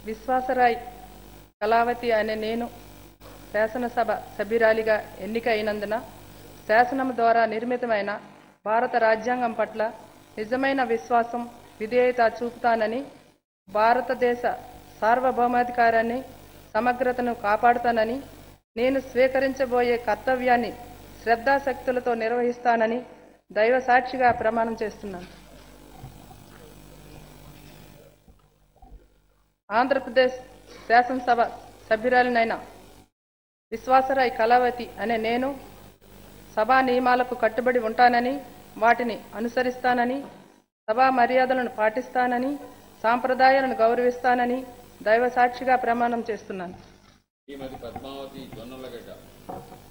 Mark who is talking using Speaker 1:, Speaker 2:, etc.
Speaker 1: విశ్వాసరాయ్ కళావతి అనే నేను శాసనసభ సభ్యురాలిగా ఎన్నికైనందున శాసనం ద్వారా నిర్మితమైన భారత రాజ్యాంగం పట్ల నిజమైన విశ్వాసం విధేయత చూపుతానని భారతదేశ సార్వభౌమాధికారాన్ని సమగ్రతను కాపాడుతానని నేను స్వీకరించబోయే కర్తవ్యాన్ని శ్రద్ధాశక్తులతో నిర్వహిస్తానని దైవ సాక్షిగా ప్రమాణం చేస్తున్నాను ఆంధ్రప్రదేశ్ శాసనసభ సభ్యురాలినైన విశ్వాసరాయ్ కళావతి అనే నేను సభా నియమాలకు కట్టుబడి ఉంటానని వాటిని అనుసరిస్తానని సభా మర్యాదలను పాటిస్తానని సాంప్రదాయాలను గౌరవిస్తానని దైవ సాక్షిగా ప్రమాణం చేస్తున్నాను
Speaker 2: శ్రీమతి పద్మావతి జొన్నలగడ్డ